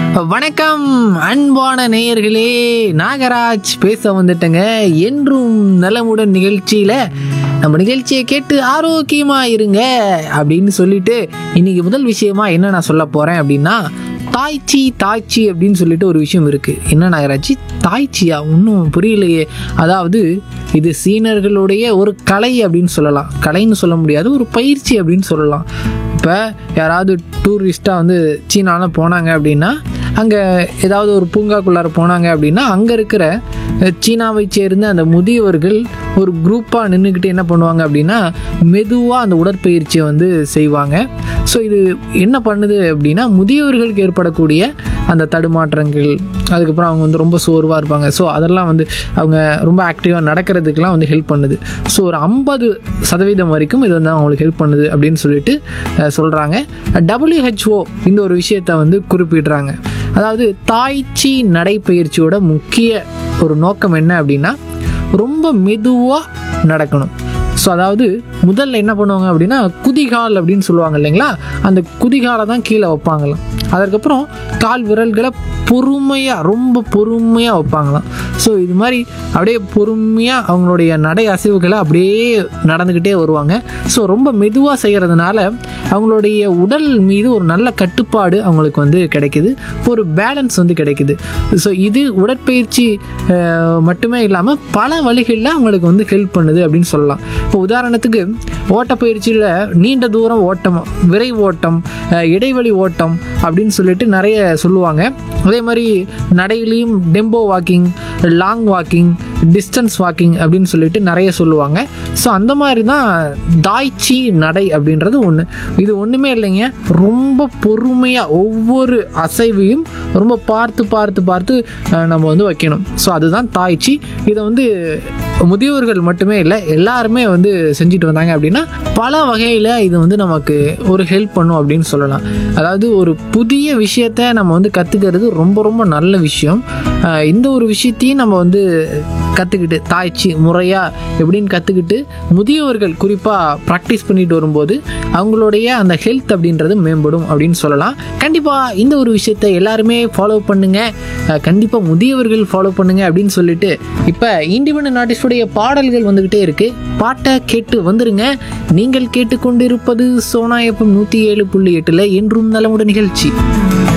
வணக்கம் அன்பான நேயர்களே நாகராஜ் பேச வந்துட்டேங்க என்றும் நலமுடன் நிகழ்ச்சியில நம்ம நிகழ்ச்சியை கேட்டு ஆரோக்கியமா இருங்க அப்படின்னு சொல்லிட்டு இன்னைக்கு முதல் விஷயமா என்ன நான் சொல்ல போறேன் அப்படின்னா தாய்ச்சி தாய்ச்சி அப்படின்னு சொல்லிட்டு ஒரு விஷயம் இருக்கு என்ன நாகராஜ் தாய்ச்சியா ஒன்றும் புரியலையே அதாவது இது சீனர்களுடைய ஒரு கலை அப்படின்னு சொல்லலாம் கலைன்னு சொல்ல முடியாது ஒரு பயிற்சி அப்படின்னு சொல்லலாம் இப்போ யாராவது டூரிஸ்ட்டாக வந்து சீனாவில் போனாங்க அப்படின்னா அங்கே ஏதாவது ஒரு பூங்காக்குள்ளார போனாங்க அப்படின்னா அங்கே இருக்கிற அஹ், சீனாவை சேர்ந்த அந்த முதியவர்கள் ஒரு குரூப்பாக நின்றுக்கிட்டு என்ன பண்ணுவாங்க அப்படின்னா மெதுவாக அந்த உடற்பயிற்சியை வந்து செய்வாங்க ஸோ இது என்ன பண்ணுது அப்படின்னா முதியவர்களுக்கு ஏற்படக்கூடிய அந்த தடுமாற்றங்கள் அதுக்கப்புறம் அவங்க வந்து ரொம்ப சோர்வாக இருப்பாங்க ஸோ அதெல்லாம் வந்து அவங்க ரொம்ப ஆக்டிவாக நடக்கிறதுக்கெலாம் வந்து ஹெல்ப் பண்ணுது ஸோ ஒரு ஐம்பது சதவீதம் வரைக்கும் இது வந்து அவங்களுக்கு ஹெல்ப் பண்ணுது அப்படின்னு சொல்லிட்டு சொல்கிறாங்க WHO இந்த ஒரு விஷயத்தை வந்து குறிப்பிடுறாங்க அதாவது தாய்ச்சி நடைப்பயிற்சியோட முக்கிய ஒரு நோக்கம் என்ன அப்படின்னா ரொம்ப மெதுவாக நடக்கணும் ஸோ அதாவது முதல்ல என்ன பண்ணுவாங்க அப்படின்னா குதிகால் அப்படின்னு சொல்லுவாங்க இல்லைங்களா அந்த குதிகாலை தான் கீழே வைப்பாங்களாம் அதற்கப்புறம் கால் விரல்களை பொறுமையாக ரொம்ப பொறுமையாக வைப்பாங்களாம் ஸோ இது மாதிரி அப்படியே பொறுமையாக அவங்களுடைய நடை அசைவுகளை அப்படியே நடந்துக்கிட்டே வருவாங்க ஸோ ரொம்ப மெதுவாக செய்கிறதுனால அவங்களுடைய உடல் மீது ஒரு நல்ல கட்டுப்பாடு அவங்களுக்கு வந்து கிடைக்குது ஒரு பேலன்ஸ் வந்து கிடைக்குது ஸோ இது உடற்பயிற்சி அஹ், மட்டுமே இல்லாமல் பல வழிகளில் அவங்களுக்கு வந்து ஹெல்ப் பண்ணுது அப்படின்னு சொல்லலாம் இப்போ உதாரணத்துக்கு ஓட்டப்பயிற்சியில் நீண்ட தூரம் ஓட்டம் விரைவு ஓட்டம் அஹ், இடைவெளி ஓட்டம் அப்படின்னு சொல்லிட்டு நிறைய சொல்லுவாங்க அதே மாதிரி நடையிலையும் tempo walking long walking distance walking அப்படின்னு சொல்லிட்டு நிறைய சொல்லுவாங்க ஸோ அந்த மாதிரி தான் தாய்ச்சி நடை அப்படின்றது ஒன்று இது ஒன்றுமே இல்லைங்க ரொம்ப பொறுமையாக ஒவ்வொரு அசைவையும் ரொம்ப பார்த்து பார்த்து பார்த்து அஹ், நம்ம வந்து வைக்கணும் ஸோ அதுதான் தாய்ச்சி இதை வந்து முதியோர்கள் மட்டுமே இல்லை எல்லாருமே வந்து செஞ்சுட்டு வந்தாங்க அப்படின்னா பல வகையில் இது வந்து நமக்கு ஒரு ஹெல்ப் பண்ணும் அப்படின்னு சொல்லலாம் அதாவது ஒரு புதிய விஷயத்த நம்ம வந்து கற்றுக்கிறது ரொம்ப ரொம்ப நல்ல விஷயம் அஹ் இந்த ஒரு விஷயத்தையும் நம்ம வந்து கற்றுக்கிட்டு தாய்ச்சி முறையாக எப்படின்னு கற்றுக்கிட்டு முதியோர்கள் குறிப்பாக ப்ராக்டிஸ் பண்ணிட்டு வரும்போது அவங்களுடைய அந்த ஹெல்த் அப்படின்றது மேம்படும் அப்படின்னு சொல்லலாம் கண்டிப்பாக இந்த ஒரு விஷயத்தை எல்லாருமே ஃபாலோ பண்ணுங்க அஹ் கண்டிப்பாக முதியவர்கள் ஃபாலோ பண்ணுங்க அப்படின்னு சொல்லிட்டு இப்போ இண்டிபெண்ட் ஆர்டிஸ்டுடைய பாடல்கள் வந்துக்கிட்டே இருக்கு பாட்டை கேட்டு வந்துருங்க நீங்கள் கேட்டுக்கொண்டிருப்பது சோனா எஃப்எம் நூற்றி ஏழு புள்ளி எட்டில் என்றும் நலமுடன் நிகழ்ச்சி